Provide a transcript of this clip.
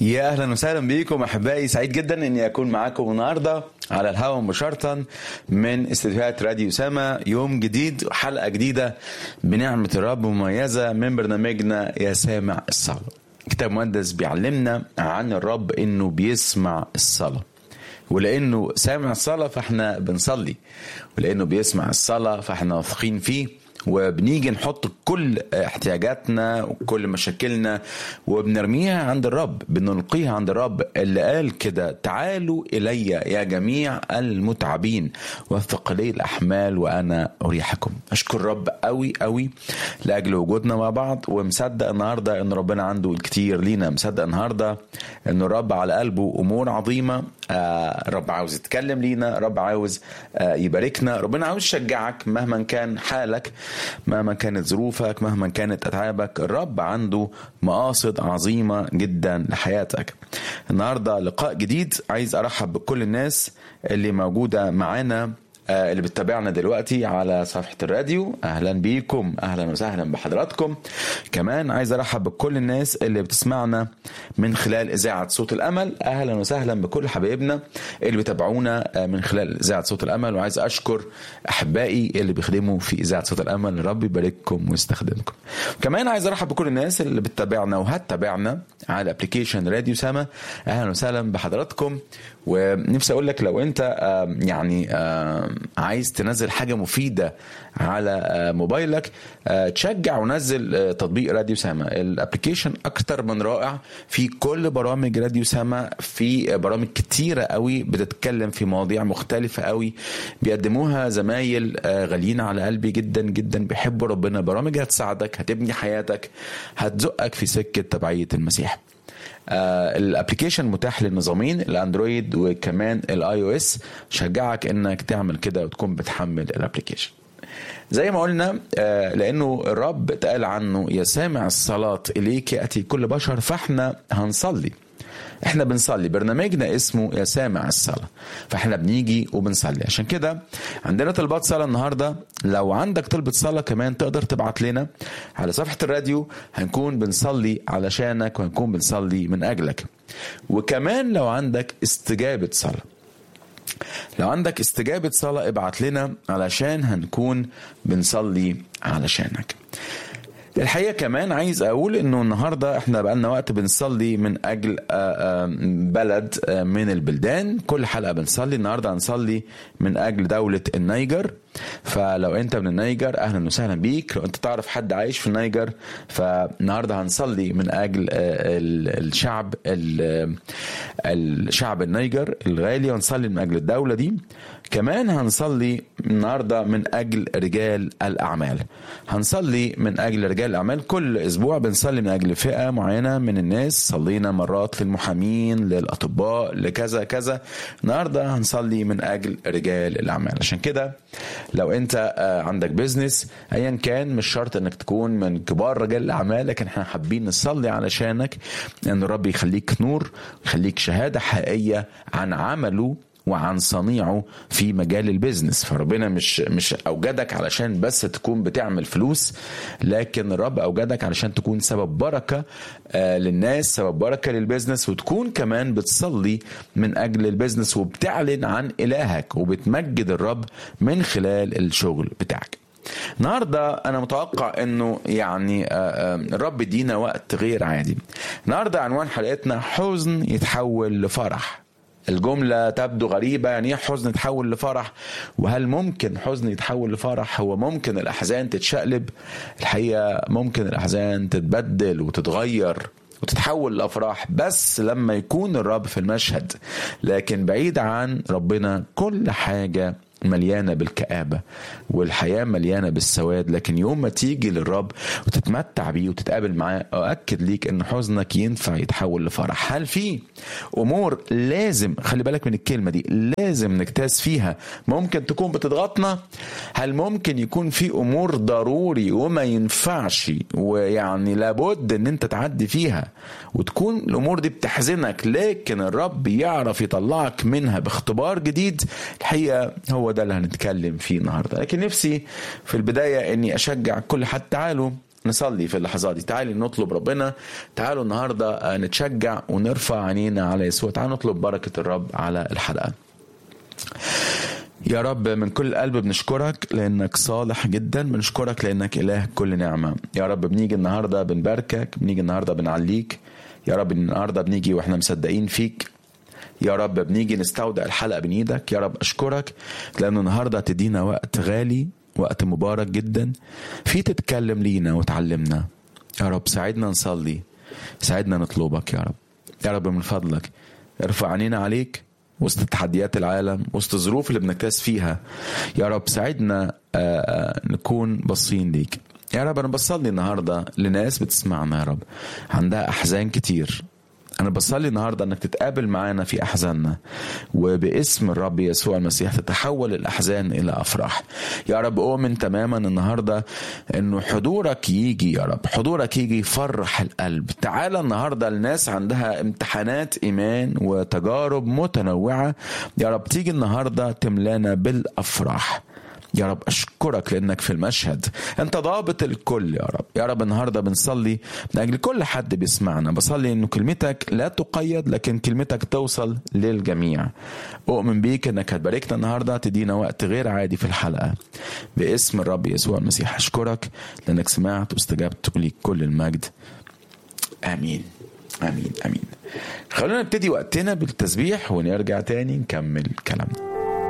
يا اهلا وسهلا بيكم احبائي سعيد جدا اني اكون معاكم النهارده على الهواء مباشره من استديوهات راديو سما يوم جديد وحلقه جديده بنعمه الرب مميزه من برنامجنا يا سامع الصلاه كتاب مقدس بيعلمنا عن الرب انه بيسمع الصلاه ولانه سامع الصلاه فاحنا بنصلي ولانه بيسمع الصلاه فاحنا واثقين فيه وبنيجي نحط كل احتياجاتنا وكل مشاكلنا وبنرميها عند الرب بنلقيها عند الرب اللي قال كده تعالوا الي يا جميع المتعبين والثقلي الاحمال وانا اريحكم اشكر الرب قوي قوي لاجل وجودنا مع بعض ومصدق النهارده ان ربنا عنده الكتير لينا مصدق النهارده ان الرب على قلبه امور عظيمه آه رب عاوز يتكلم لينا رب عاوز آه يباركنا ربنا عاوز يشجعك مهما كان حالك مهما كانت ظروفك مهما كانت اتعابك الرب عنده مقاصد عظيمه جدا لحياتك النهارده لقاء جديد عايز ارحب بكل الناس اللي موجوده معانا اللي بتتابعنا دلوقتي على صفحة الراديو أهلا بيكم أهلا وسهلا بحضراتكم كمان عايز أرحب بكل الناس اللي بتسمعنا من خلال إذاعة صوت الأمل أهلا وسهلا بكل حبايبنا اللي بيتابعونا من خلال إذاعة صوت الأمل وعايز أشكر أحبائي اللي بيخدموا في إذاعة صوت الأمل رب يبارككم ويستخدمكم كمان عايز أرحب بكل الناس اللي بتتابعنا وهتتابعنا على ابلكيشن راديو سما أهلا وسهلا بحضراتكم ونفسي أقول لك لو أنت يعني عايز تنزل حاجة مفيدة على موبايلك تشجع ونزل تطبيق راديو سما الابلكيشن اكتر من رائع في كل برامج راديو سما في برامج كتيرة قوي بتتكلم في مواضيع مختلفة قوي بيقدموها زمايل غاليين على قلبي جدا جدا بيحبوا ربنا برامج هتساعدك هتبني حياتك هتزقك في سكة تبعية المسيح آه الابلكيشن متاح للنظامين الاندرويد وكمان الاي او اس شجعك انك تعمل كده وتكون بتحمل الابلكيشن زي ما قلنا آه لانه الرب اتقال عنه يا سامع الصلاه اليك ياتي كل بشر فاحنا هنصلي احنا بنصلي برنامجنا اسمه يا سامع الصلاة فاحنا بنيجي وبنصلي عشان كده عندنا طلبات صلاة النهاردة لو عندك طلبة صلاة كمان تقدر تبعت لنا على صفحة الراديو هنكون بنصلي علشانك وهنكون بنصلي من أجلك وكمان لو عندك استجابة صلاة لو عندك استجابة صلاة ابعت لنا علشان هنكون بنصلي علشانك الحقيقه كمان عايز اقول انه النهارده احنا بقالنا وقت بنصلي من اجل بلد من البلدان كل حلقه بنصلي النهارده هنصلي من اجل دوله النيجر فلو انت من النيجر اهلا وسهلا بيك لو انت تعرف حد عايش في النيجر فالنهارده هنصلي من اجل الشعب الشعب النيجر الغالي ونصلي من اجل الدوله دي كمان هنصلي النهارده من اجل رجال الاعمال هنصلي من اجل رجال الاعمال كل اسبوع بنصلي من اجل فئه معينه من الناس صلينا مرات للمحامين للاطباء لكذا كذا النهارده هنصلي من اجل رجال الاعمال عشان كده لو انت عندك بيزنس ايا كان مش شرط انك تكون من كبار رجال الاعمال لكن احنا حابين نصلي علشانك ان الرب يخليك نور يخليك شهاده حقيقيه عن عمله وعن صنيعه في مجال البيزنس فربنا مش مش اوجدك علشان بس تكون بتعمل فلوس لكن الرب اوجدك علشان تكون سبب بركه آه للناس سبب بركه للبيزنس وتكون كمان بتصلي من اجل البيزنس وبتعلن عن الهك وبتمجد الرب من خلال الشغل بتاعك النهارده انا متوقع انه يعني الرب يدينا وقت غير عادي النهارده عنوان حلقتنا حزن يتحول لفرح الجملة تبدو غريبة يعني ايه حزن يتحول لفرح وهل ممكن حزن يتحول لفرح هو ممكن الأحزان تتشقلب الحقيقة ممكن الأحزان تتبدل وتتغير وتتحول لافراح بس لما يكون الرب في المشهد لكن بعيد عن ربنا كل حاجه مليانة بالكآبة والحياة مليانة بالسواد لكن يوم ما تيجي للرب وتتمتع بيه وتتقابل معاه أؤكد ليك أن حزنك ينفع يتحول لفرح هل في أمور لازم خلي بالك من الكلمة دي لازم نجتاز فيها ممكن تكون بتضغطنا هل ممكن يكون في أمور ضروري وما ينفعش ويعني لابد أن أنت تعدي فيها وتكون الأمور دي بتحزنك لكن الرب يعرف يطلعك منها باختبار جديد الحقيقة هو ده اللي هنتكلم فيه النهارده لكن نفسي في البدايه اني اشجع كل حد تعالوا نصلي في اللحظات دي تعالي نطلب ربنا تعالوا النهارده نتشجع ونرفع عينينا على يسوع تعالوا نطلب بركه الرب على الحلقه يا رب من كل قلب بنشكرك لانك صالح جدا بنشكرك لانك اله كل نعمه يا رب بنيجي النهارده بنباركك بنيجي النهارده بنعليك يا رب النهارده بنيجي واحنا مصدقين فيك يا رب بنيجي نستودع الحلقه بين ايدك يا رب اشكرك لان النهارده تدينا وقت غالي وقت مبارك جدا في تتكلم لينا وتعلمنا يا رب ساعدنا نصلي ساعدنا نطلبك يا رب يا رب من فضلك ارفع عينينا عليك وسط تحديات العالم وسط الظروف اللي بنكتاز فيها يا رب ساعدنا نكون باصين ليك يا رب انا بصلي النهارده لناس بتسمعنا يا رب عندها احزان كتير انا بصلي النهارده انك تتقابل معانا في احزاننا وباسم الرب يسوع المسيح تتحول الاحزان الى افراح يا رب اؤمن تماما النهارده انه حضورك يجي يا رب حضورك يجي يفرح القلب تعالى النهارده الناس عندها امتحانات ايمان وتجارب متنوعه يا رب تيجي النهارده تملانا بالافراح يا رب اشكرك لانك في المشهد انت ضابط الكل يا رب يا رب النهارده بنصلي من اجل كل حد بيسمعنا بصلي انه كلمتك لا تقيد لكن كلمتك توصل للجميع اؤمن بيك انك هتباركنا النهارده تدينا وقت غير عادي في الحلقه باسم الرب يسوع المسيح اشكرك لانك سمعت واستجبت وليك كل المجد امين امين امين خلونا نبتدي وقتنا بالتسبيح ونرجع تاني نكمل كلامنا